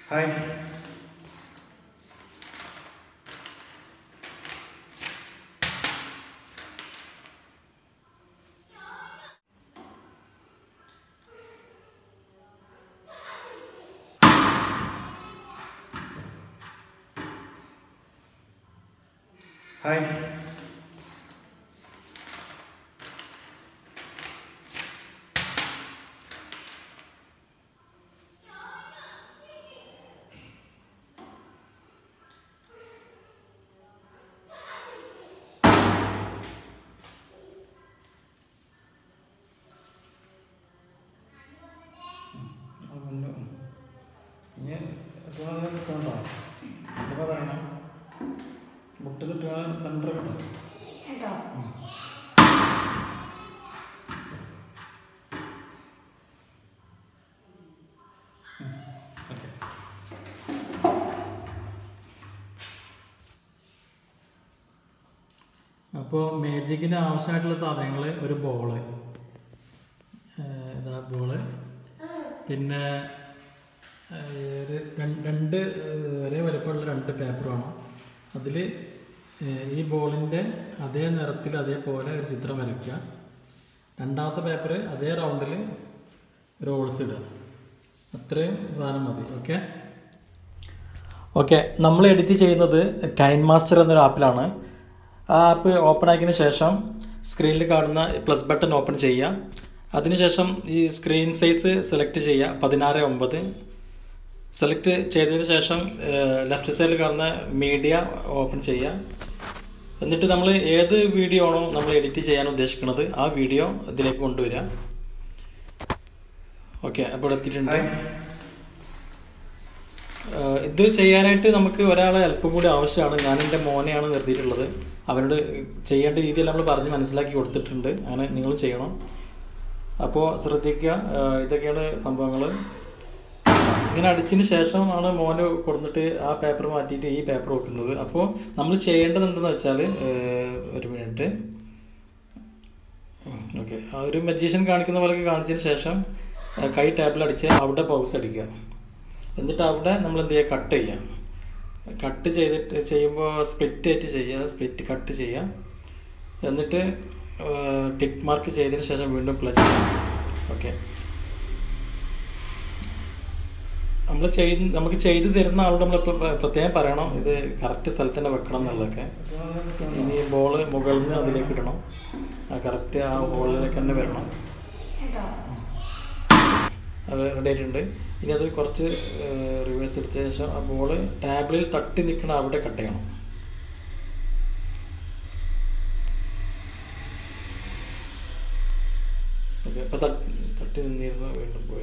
Hi hi ഇനി കിട്ടണ്ടോ എന്താ പറയണേ മുട്ട് കിട്ടുക സെൻറ്റർ കിട്ടും കേട്ടോ ഓക്കെ അപ്പോൾ മേജിക്കിന് ആവശ്യമായിട്ടുള്ള സാധനങ്ങൾ ഒരു ബോള് ഇതാ ബോള് പിന്നെ ഏഹ്, ഒരു രണ്ട് രണ്ട് ഏഹ്, ഒരേ വലുപ്പമുള്ള രണ്ട് പേപ്പർ വേണം അതിൽ ഈ ബോളിൻ്റെ അതേ നിറത്തിൽ അതേപോലെ ഒരു ചിത്രം വരയ്ക്കുക രണ്ടാമത്തെ പേപ്പർ അതേ റൗണ്ടിൽ റോൾസ് ഇടുക അത്രയും സാധനം മതി ഓക്കെ ഓക്കെ നമ്മൾ എഡിറ്റ് ചെയ്യുന്നത് കൈൻ മാസ്റ്റർ എന്നൊരു ആപ്പിലാണ് ആ ആപ്പ് ഓപ്പൺ ആക്കിയതിന് ശേഷം സ്ക്രീനിൽ കാണുന്ന പ്ലസ് ബട്ടൺ ഓപ്പൺ ചെയ്യുക അതിനുശേഷം ഈ സ്ക്രീൻ സൈസ് സെലക്ട് ചെയ്യുക പതിനാറ് ഒമ്പത് സെലക്ട് ചെയ്തതിന് ശേഷം ലെഫ്റ്റ് സൈഡിൽ കാണുന്ന മീഡിയ ഓപ്പൺ ചെയ്യുക എന്നിട്ട് നമ്മൾ ഏത് വീഡിയോ ആണോ നമ്മൾ എഡിറ്റ് ചെയ്യാൻ ഉദ്ദേശിക്കുന്നത് ആ വീഡിയോ ഇതിലേക്ക് കൊണ്ടുവരിക ഓക്കെ അപ്പോൾ ഇവിടെ എത്തിയിട്ടുണ്ട് ആഹ് ഇത് ചെയ്യാനായിട്ട് നമുക്ക് ഒരാളെ ഹെൽപ്പും കൂടി ആവശ്യമാണ് ഞാൻ എൻ്റെ മോനെയാണ് നിർത്തിയിട്ടുള്ളത് അവനോട് ചെയ്യേണ്ട രീതിയിൽ നമ്മൾ പറഞ്ഞ് മനസ്സിലാക്കി കൊടുത്തിട്ടുണ്ട് അങ്ങനെ നിങ്ങൾ ചെയ്യണം അപ്പോൾ ശ്രദ്ധിക്കുക ആഹ് ഇതൊക്കെയാണ് സംഭവങ്ങൾ ഇങ്ങനെ അടിച്ചതിന് ശേഷമാണ് മോന് കൊടുത്തിട്ട് ആ പേപ്പർ മാറ്റിയിട്ട് ഈ പേപ്പർ വെക്കുന്നത് അപ്പോൾ നമ്മൾ ചെയ്യേണ്ടത് എന്തെന്ന് വെച്ചാൽ ഒരു മിനിറ്റ് ഓക്കെ ആ ഒരു മജീഷ്യൻ കാണിക്കുന്ന പോലെ കാണിച്ചതിന് ശേഷം ആ, കൈ ടാപ്പിൽ അടിച്ച് അവിടെ പൗസ് അടിക്കുക എന്നിട്ട് അവിടെ നമ്മൾ എന്ത് ചെയ്യുക കട്ട് ചെയ്യുക കട്ട് ചെയ്തിട്ട് ചെയ്യുമ്പോൾ സ്പ്ലിറ്റ് ആയിട്ട് ചെയ്യുക സ്പ്ലിറ്റ് കട്ട് ചെയ്യുക എന്നിട്ട് ടിക്ക് മാർക്ക് ചെയ്തതിന് ശേഷം വീണ്ടും പ്ലേ ചെയ്യാം ഓക്കെ നമ്മൾ ചെയ്ത് നമുക്ക് ചെയ്തു തരുന്ന ആളോട് നമ്മൾ പ്രത്യേകം പറയണം ഇത് കറക്റ്റ് സ്ഥലത്ത് തന്നെ വെക്കണം എന്നുള്ളതൊക്കെ ഇനി ബോള് മുകളിൽ നിന്ന് അതിലേക്ക് ഇടണം കറക്റ്റ് ആ ബോളിലേക്ക് തന്നെ വരണം കേട്ടോ അത് റെഡി ആയിട്ടുണ്ട് ഇനി അത് കുറച്ച് റിവേഴ്സ് എടുത്തതിന് ശേഷം ആ ബോള് ടാബിളിൽ തട്ടി നിൽക്കണ അവിടെ കട്ട് ചെയ്യണം ഓക്കെ അപ്പോൾ തട്ടി നിന്നിരുന്നു വീണ്ടും പോയി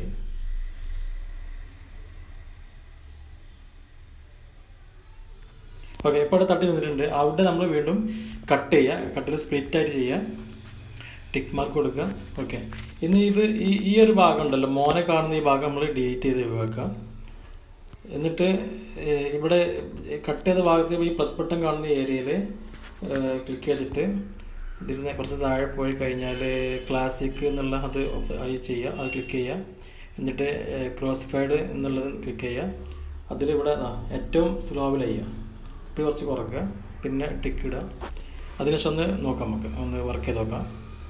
ഓക്കെ ഇപ്പോൾ അവിടെ തട്ടി നിന്നിട്ടുണ്ട് അവിടെ നമ്മൾ വീണ്ടും കട്ട് ചെയ്യുക കട്ടിൽ സ്പ്ലിറ്റ് ആയിട്ട് ചെയ്യുക ടിക്ക് മാർക്ക് കൊടുക്കുക ഓക്കെ ഇനി ഇത് ഈ ഈ ഒരു ഭാഗം ഉണ്ടല്ലോ മോനെ കാണുന്ന ഈ ഭാഗം നമ്മൾ ഡിലീറ്റ് ചെയ്ത് ഒഴിവാക്കുക എന്നിട്ട് ഏഹ്, ഇവിടെ കട്ട് ചെയ്ത ഭാഗത്ത് ഈ പ്ലസ് ബട്ടൺ കാണുന്ന ഏരിയയിൽ ക്ലിക്ക് ചെയ്തിട്ട് ഇതിൽ നിന്ന് കുറച്ച് താഴെ പോയി കഴിഞ്ഞാൽ ക്ലാസിക് എന്നുള്ള അത് ആയി ചെയ്യുക അത് ക്ലിക്ക് ചെയ്യുക എന്നിട്ട് ക്രോസ്ഫൈഡ് എന്നുള്ളത് ക്ലിക്ക് ചെയ്യുക അതിലിവിടെ ദാ ഏറ്റവും സ്ലോവിൽ ചെയ്യുക സ്പീഡ് കുറച്ച് കുറയ്ക്കുക പിന്നെ ടിക്ക് ഇടുക അതിനുശേഷം ഒന്ന് നോക്കാം നമുക്ക് ഒന്ന് വർക്ക് ചെയ്ത് നോക്കാം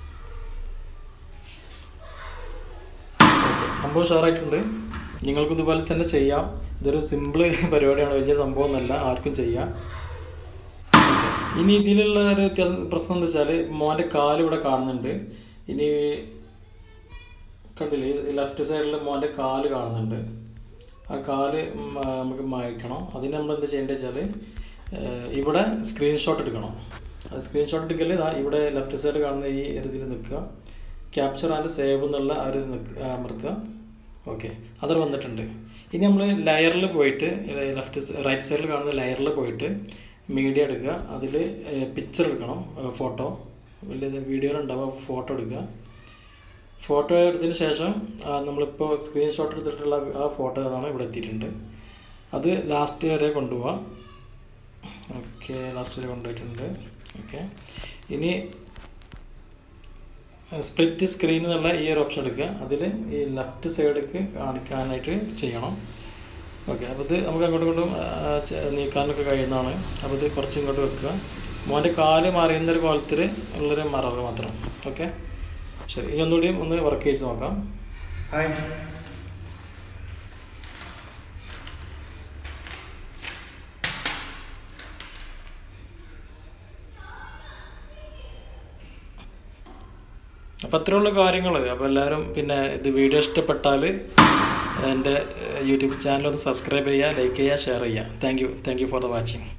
ഓക്കെ സംഭവം ഷെയറായിട്ടുണ്ട് നിങ്ങൾക്കും ഇതുപോലെ തന്നെ ചെയ്യാം ഇതൊരു സിമ്പിൾ പരിപാടിയാണ് വലിയ സംഭവമൊന്നുമല്ല ആർക്കും ചെയ്യാം ഓക്കെ. ഇനി ഇതിലുള്ള ഒരു വ്യത്യാസം പ്രശ്നം എന്താ വെച്ചാൽ മോൻ്റെ കാല് ഇവിടെ കാണുന്നുണ്ട് ഇനി കണ്ടില്ലേ ലെഫ്റ്റ് സൈഡിൽ മോൻ്റെ കാല് കാണുന്നുണ്ട് ആ കാല് ഉം, ആ, നമുക്ക് മായ്ക്കണം അതിന് നമ്മൾ എന്താ ചെയ്യേണ്ടത് വെച്ചാൽ ഇവിടെ സ്ക്രീൻഷോട്ട് എടുക്കണം അത് സ്ക്രീൻഷോട്ട് എടുക്കൽ ഇതാ ഇവിടെ ലെഫ്റ്റ് സൈഡ് കാണുന്ന ഈ ഒരു ഇതിൽ നിൽക്കുക ക്യാപ്ചർ ആൻഡ് സേവ് എന്നുള്ള ആ ഒരു നിക്ക്- ആ, അമർത്തുക ഓക്കെ അത് വന്നിട്ടുണ്ട് ഇനി നമ്മൾ ലെയറിൽ പോയിട്ട് ലെഫ്റ്റ് റൈറ്റ് സൈഡിൽ കാണുന്ന ലെയറിൽ പോയിട്ട് മീഡിയ എടുക്കുക അതിൽ പിക്ചർ എടുക്കണം ഫോട്ടോ വലിയ വീഡിയോയിലുണ്ടാവുക ഫോട്ടോ എടുക്കുക ഫോട്ടോ എടുത്തതിന് ശേഷം ആ, നമ്മളിപ്പോൾ സ്ക്രീൻഷോട്ട് എടുത്തിട്ടുള്ള ആ ഫോട്ടോ ആണ് ഇവിടെ എത്തിയിട്ടുണ്ട് അത് ലാസ്റ്റ് വരെ കൊണ്ടുപോവാം ഓക്കെ ലാസ്റ്റ് വരെ കൊണ്ടുപോയിട്ടുണ്ട് ഓക്കെ ഇനി സ്പ്ലിറ്റ് സ്ക്രീൻ എന്നുള്ള ഈ ഒരു ഓപ്ഷൻ എടുക്കുക അതിൽ ഈ ലെഫ്റ്റ് സൈഡിലേക്ക് കാണിക്കാനായിട്ട് ചെയ്യണം ഓക്കെ അപ്പോൾ ഇത് നമുക്ക് അങ്ങോട്ടും ഇങ്ങോട്ടും ആ, ചെ- നീക്കാനൊക്കെ കഴിയുന്നതാണ് അപ്പോൾ ഇത് കുറച്ച് ഇങ്ങോട്ട് വെക്കുക മോൻ്റെ കാല് മറിയുന്നൊരു കോലത്തിൽ ഉള്ളൊരു മറവ് മാത്രം ഓക്കെ ശരി ഇനി ഒന്നുകൂടി ഒന്ന് വർക്ക് ചെയ്ത് നോക്കാം ഹായ് അപ്പോൾ അത്രയുള്ള കാര്യങ്ങൾ അപ്പോൾ എല്ലാവരും പിന്നെ ഇത് വീഡിയോ ഇഷ്ടപ്പെട്ടാൽ എൻ്റെ യൂട്യൂബ് ചാനൽ ഒന്ന് സബ്സ്ക്രൈബ് ചെയ്യുക ലൈക്ക് ചെയ്യുക ഷെയർ ചെയ്യുക thank you thank you for the watching